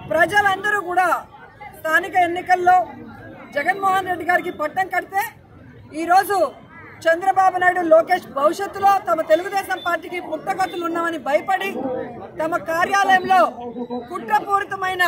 ప్రజలందరూ కూడా స్థానిక ఎన్నికల్లో జగన్మోహన్ రెడ్డి గారికి పట్టం కడితే ఈరోజు చంద్రబాబు నాయుడు లోకేష్ భవిష్యత్తులో తమ తెలుగుదేశం పార్టీకి పుట్టగతులు ఉన్నామని భయపడి తమ కార్యాలయంలో కుట్రపూరితమైన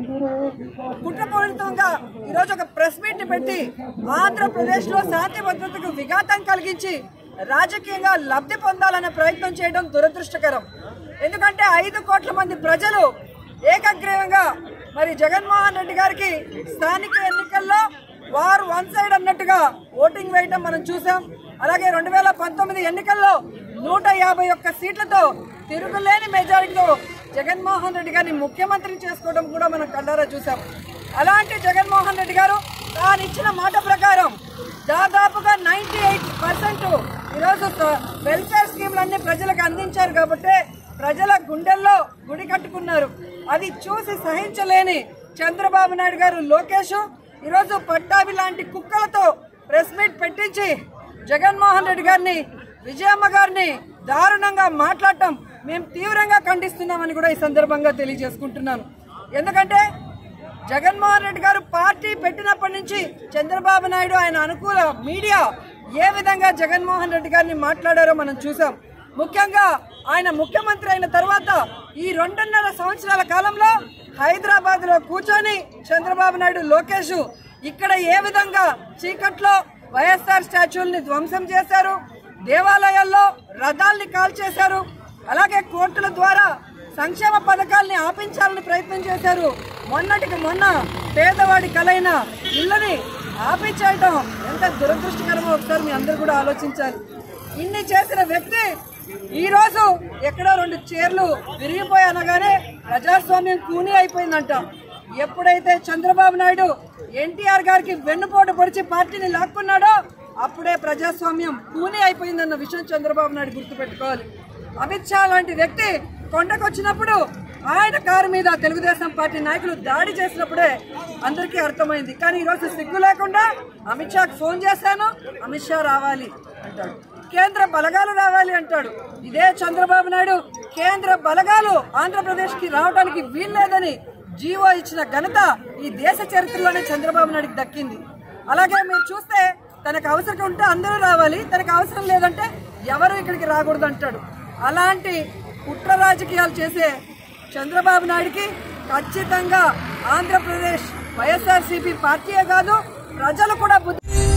కుట్రపూరితంగా ఈరోజు ఒక ప్రెస్ మీట్ పెట్టి ఆంధ్రప్రదేశ్ లో శాంతి భద్రతకు విఘాతం కలిగించి రాజకీయంగా లబ్ధి పొందాలనే ప్రయత్నం చేయడం దురదృష్టకరం ఎందుకంటే ఐదు కోట్ల మంది ప్రజలు ఏకగ్రీవంగా మరి జగన్మోహన్ రెడ్డి గారికి స్థానిక ఎన్నికల్లో వారు వన్ సైడ్ అన్నట్టుగా ఓటింగ్ వేయటం మనం చూసాం అలాగే రెండు వేల పంతొమ్మిది ఎన్నికల్లో నూట యాభై ఒక్క సీట్లతో తిరుగులేని మెజారిటీతో జగన్మోహన్ రెడ్డి గారిని ముఖ్యమంత్రి చేసుకోవడం కూడా మనం కళ్ళారా చూసాం అలాంటి జగన్మోహన్ రెడ్డి గారు తాను ఇచ్చిన మాట ప్రకారం దాదాపుగా నైన్టీ ఎయిట్ పర్సెంట్ ఈరోజు స- వెల్ఫేర్ స్కీమ్లన్నీ ప్రజలకు అందించారు కాబట్టి ప్రజల గుండెల్లో గుడి కట్టుకున్నారు అది చూసి సహించలేని చంద్రబాబు నాయుడు గారు లోకేష్ ఈరోజు పట్టాభి లాంటి కుక్కలతో ప్రెస్ మీట్ పెట్టించి జగన్మోహన్ రెడ్డి గారిని విజయమ్మ గారిని దారుణంగా మాట్లాడటం మేము తీవ్రంగా ఖండిస్తున్నామని కూడా ఈ సందర్భంగా తెలియజేసుకుంటున్నాను ఎందుకంటే జగన్మోహన్ రెడ్డి గారు పార్టీ పెట్టినప్పటి నుంచి చంద్రబాబు నాయుడు ఆయన అనుకూల మీడియా ఏ విధంగా జగన్మోహన్ రెడ్డి గారిని మాట్లాడారో మనం చూసాం ముఖ్యంగా ఆయన ముఖ్యమంత్రి అయిన తర్వాత ఈ రెండున్నర సంవత్సరాల కాలంలో హైదరాబాద్ లో కూర్చొని చంద్రబాబు నాయుడు లోకేష్ ఇక్కడ ఏ విధంగా చీకట్లో వైఎస్ఆర్ స్టాచ్యూల్ని ధ్వంసం చేశారు దేవాలయాల్లో రథాల్ని కాల్చేశారు అలాగే కోర్టుల ద్వారా సంక్షేమ పథకాల్ని ఆపించాలని ప్రయత్నం చేశారు మొన్నటికి మొన్న పేదవాడి కలైన ఇళ్ళని ఆపించేయటం ఎంత దురదృష్టకరమో ఒకసారి మీ అందరూ కూడా ఆలోచించాలి ఇన్ని చేసిన వ్యక్తి ఈ రోజు ఎక్కడో రెండు చీరలు విరిగిపోయి అనగానే ప్రజాస్వామ్యం కూని అయిపోయిందంట ఎప్పుడైతే చంద్రబాబు నాయుడు ఎన్టీఆర్ గారికి వెన్నుపోటు పొడిచి పార్టీని లాక్కున్నాడో అప్పుడే ప్రజాస్వామ్యం కూని అయిపోయిందన్న విషయం చంద్రబాబు నాయుడు గుర్తుపెట్టుకోవాలి అమిత్ షా లాంటి వ్యక్తి కొండకొచ్చినప్పుడు ఆయన కారు మీద తెలుగుదేశం పార్టీ నాయకులు దాడి చేసినప్పుడే అందరికీ అర్థమైంది కానీ ఈరోజు సిగ్గు లేకుండా అమిత్ షాకి ఫోన్ చేశాను అమిత్ షా రావాలి అంటాడు కేంద్ర బలగాలు రావాలి అంటాడు ఇదే చంద్రబాబు నాయుడు కేంద్ర బలగాలు ఆంధ్రప్రదేశ్ కి రావడానికి వీల్లేదని జీవో ఇచ్చిన ఘనత ఈ దేశ చరిత్రలోనే చంద్రబాబు నాయుడుకి దక్కింది అలాగే మీరు చూస్తే తనకు అవసరం ఉంటే అందరూ రావాలి తనకు అవసరం లేదంటే ఎవరు ఇక్కడికి రాకూడదు అంటాడు అలాంటి కుట్ర రాజకీయాలు చేసే చంద్రబాబు నాయుడికి ఖచ్చితంగా ఆంధ్రప్రదేశ్ వైఎస్ఆర్సీపీ పార్టీయే కాదు ప్రజలు కూడా బుద్ధి